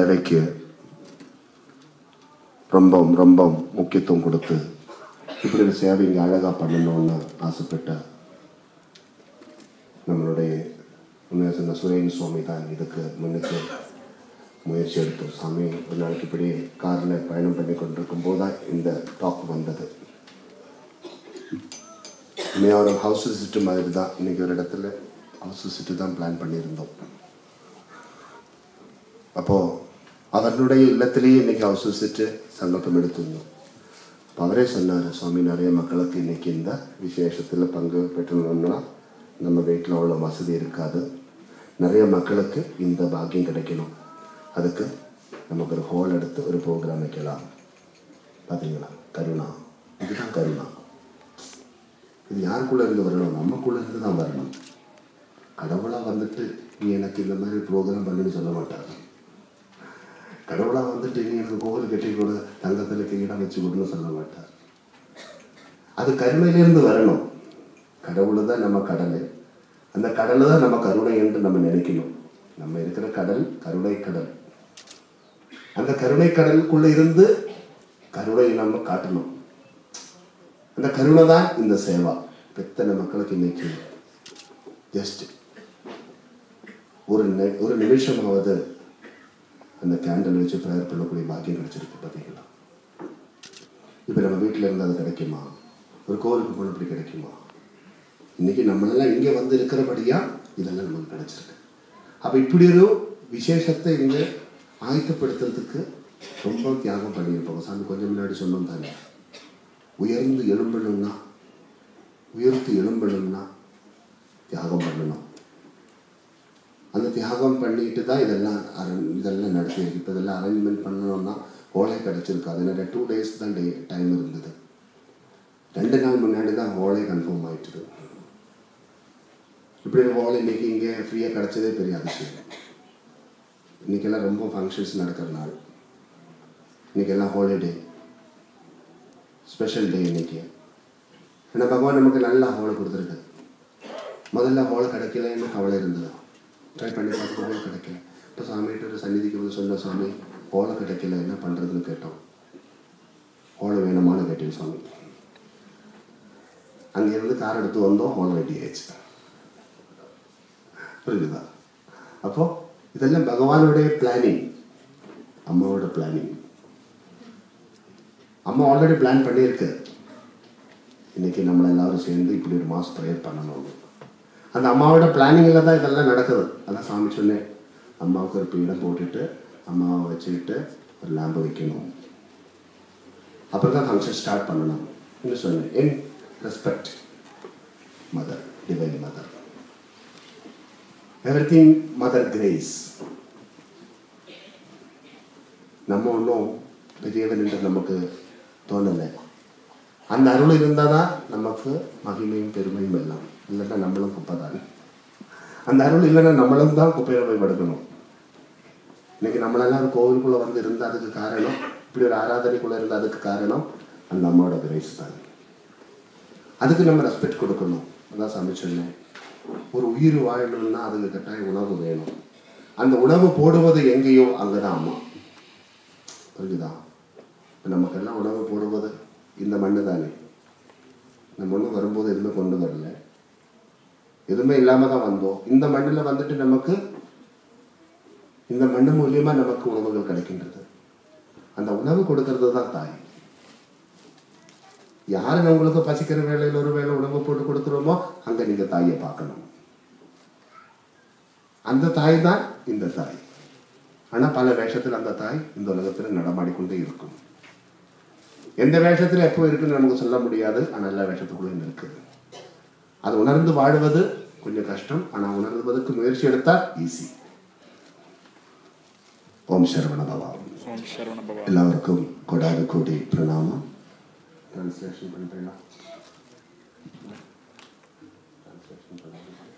வேலைக்கு ரொம்ப ரொம்ப முக்கியத்துவம் கொடுத்து இப்படி ஒரு சேவை இங்கே அழகாக பண்ணணும்னு ஆசைப்பட்ட நம்மளுடைய உண்மையாக சொன்ன சுரேன் சுவாமி தான் இதுக்கு முன்னுக்கு முயற்சி எடுத்தோம் சாமி ஒரு நாளைக்கு இப்படி காரில் பயணம் பண்ணி கொண்டிருக்கும் போது தான் இந்த டாக் வந்தது உண்மையாக ஒரு ஹவுஸ் விசிட்டு மாதிரி தான் இன்னைக்கு ஒரு இடத்துல ஹவுஸ் விசிட்டு தான் பிளான் பண்ணியிருந்தோம் அப்போது அவர்களுடைய இல்லத்திலேயே இன்னைக்கு ஹவுஸ் விசிட்டு சங்கல்பம் எடுத்திருந்தோம் அப்ப அவரே சொன்னார் சுவாமி நிறைய மக்களுக்கு இன்னைக்கு இந்த விசேஷத்தில் பங்கு பெற்றணும்னா நம்ம வீட்டில் அவ்வளோ வசதி இருக்காது நிறைய மக்களுக்கு இந்த பாக்கியம் கிடைக்கணும் அதுக்கு நமக்கு ஒரு ஹோல் எடுத்து ஒரு ப்ரோக்ராம் வைக்கலாம் பார்த்தீங்களா கருணா இதுதான் கருணா இது யாருக்குள்ளே இருந்து வரணும் நமக்குள்ளே இருந்து தான் வரணும் கடவுளாக வந்துட்டு நீ எனக்கு இந்த மாதிரி ப்ரோக்ராம் பண்ணுன்னு சொல்ல மாட்டாங்க கடவுளாக வந்துட்டு நீ எனக்கு கோவில் கட்டி கொடு தங்கத்தில் கிரீடம் வச்சு கொடுன்னு சொல்ல மாட்டார் அது கருணையிலேருந்து வரணும் கடவுள் தான் நம்ம கடல் அந்த கடலை தான் நம்ம கருணை என்று நம்ம நினைக்கணும் நம்ம இருக்கிற கடல் கருணை கடல் அந்த கருணை கடலுக்குள்ள இருந்து கருணை நம்ம காட்டணும் அந்த கருணை தான் இந்த சேவா எத்தனை மக்களுக்கு இன்னைக்கு ஜஸ்ட் ஒரு நி- ஒரு நிமிஷமாவது அந்த கேண்டில் வச்சு ப்ரேயர் பண்ணக்கூடிய பாக்கியம் கிடைச்சிருக்கு பார்த்தீங்களா இப்போ நம்ம வீட்டில் இருந்து அது கிடைக்குமா ஒரு கோவிலுக்கு போன இப்படி கிடைக்குமா இன்னைக்கு நம்மளெல்லாம் இங்கே வந்து இருக்கிறபடியா இதெல்லாம் நமக்கு கிடைச்சிருக்கு அப்போ இப்படி ஒரு விசேஷத்தை இங்கே ஆயத்தப்படுத்துறதுக்கு ரொம்ப தியாகம் பண்ணியிருப்போம் சாமி கொஞ்சம் முன்னாடி சொன்னோம் தானே உயர்ந்து எழும்பணும்னா உயர்த்து எழும்பணும்னா தியாகம் பண்ணணும் அந்த தியாகம் பண்ணிட்டு தான் இதெல்லாம் அரேஞ்ச் இதெல்லாம் நடத்தியிருக்கு இப்போ இதெல்லாம் அரேஞ்ச்மெண்ட் பண்ணணும்னா ஹோலே கிடச்சிருக்கு என்னோட டூ டேஸ் தான் டே டைம் இருந்தது ரெண்டு நாள் முன்னாடி தான் ஹோலே கன்ஃபார்ம் ஆயிட்டுது இப்படி ஒரு ஹோல் இன்னைக்கு இங்கே ஃப்ரீயாக கிடச்சதே பெரிய அதிசயம் இன்னைக்கெல்லாம் ரொம்ப ஃபங்க்ஷன்ஸ் நடக்கிற நாள் இன்னைக்கெல்லாம் ஹாலிடே ஸ்பெஷல் டே இன்னைக்கு ஏன்னா பகவான் நமக்கு நல்ல ஹோல் கொடுத்துருக்கு முதல்ல ஹோல் கிடைக்கலன்னு கவலை இருந்தது ட்ரை பண்ணி பார்த்து ஹோல் கிடைக்கல இப்போ சாமிகிட்ட ஒரு சந்நிதிக்கு வந்து சொன்ன சாமி ஹோலை கிடைக்கல என்ன பண்ணுறதுன்னு கேட்டோம் ஹோலை வேணுமான்னு கேட்டேன் சாமி அங்கேருந்து கார் எடுத்து வந்தோம் ஹோல் ரெடி ஆயிடுச்சு புரியுதா அப்போ இதெல்லாம் பகவானுடைய பிளானிங் அம்மாவோட பிளானிங் அம்மா ஆல்ரெடி பிளான் பண்ணியிருக்கு இன்னைக்கு நம்மள எல்லாரும் சேர்ந்து இப்படி ஒரு மாஸ் ப்ரேயர் பண்ணணும் அந்த அம்மாவோட பிளானிங்கில் தான் இதெல்லாம் நடக்குது அதான் சாமி சொன்னேன் அம்மாவுக்கு ஒரு பீடம் போட்டுட்டு அம்மாவை வச்சுக்கிட்டு ஒரு லேம்பு வைக்கணும் அப்புறம் தான் ஃபங்க்ஷன் ஸ்டார்ட் பண்ணணும் என்று சொன்னேன் என் respect mother divine mother everything mother grace நம்ம ஒன்றும் பெரியவன் என்று நமக்கு தோணலை அந்த அருள் இருந்தால் தான் நமக்கு மகிமையும் பெருமையும் எல்லாம் இல்லைன்னா நம்மளும் குப்பை தான் அந்த அருள் இல்லைன்னா நம்மளும் தான் குப்பையில போய் படுக்கணும் இன்னைக்கு நம்மளெல்லாம் ஒரு கோவிலுக்குள்ளே வந்து இருந்த அதுக்கு காரணம் இப்படி ஒரு ஆராதனைக்குள்ளே இருந்த அதுக்கு காரணம் அந்த அம்மாவோட கிரேஸ் தான் அதுக்கு நம்ம ரெஸ்பெக்ட் கொடுக்கணும் அதான் சாமி சொன்னேன் ஒரு உயிர் வாழணும்னா அதுக்கு கட்டாயம் உணவு வேணும் அந்த உணவு போடுவது எங்கேயோ அங்கே தான் அம்மா புரியுதா இப்போ நமக்கெல்லாம் உணவு போடுவது இந்த மண்ணு தானே நம்ம ஒன்றும் வரும்போது எதுவுமே கொண்டு வரல எதுவுமே இல்லாமல் தான் வந்தோம் இந்த மண்ணில் வந்துட்டு நமக்கு இந்த மண்ணு மூலியமா நமக்கு உணவுகள் கிடைக்கின்றது அந்த உணவு கொடுக்கறது தான் தாய் யாரு உங்களுக்கு பசிக்கிற வேலையில் ஒரு வேளை உணவு போட்டு கொடுக்குறோமோ அங்க நீங்க தாயை பார்க்கணும் அந்த தாய் தான் இந்த தாய் ஆனா பல வேஷத்தில் அந்த தாய் இந்த உலகத்துல நடமாடிக்கொண்டே இருக்கும் எந்த வேஷத்துல எப்போ இருக்குன்னு நமக்கு சொல்ல முடியாது ஆனா எல்லா வேஷத்துக்குள்ளேயும் இருக்குது அது உணர்ந்து வாழுவது கொஞ்சம் கஷ்டம் ஆனா உணர்வதற்கு முயற்சி எடுத்தா ஈஸி ஓம் சரவண பவா ஓம் சரவண பவா எல்லாருக்கும் கொடாது கோடி பிரணாமம் டிரான்ஸ்லேஷன் பண்ணுறீங்களா டிரான்ஸ்லேஷன் பண்ணுறீங்களா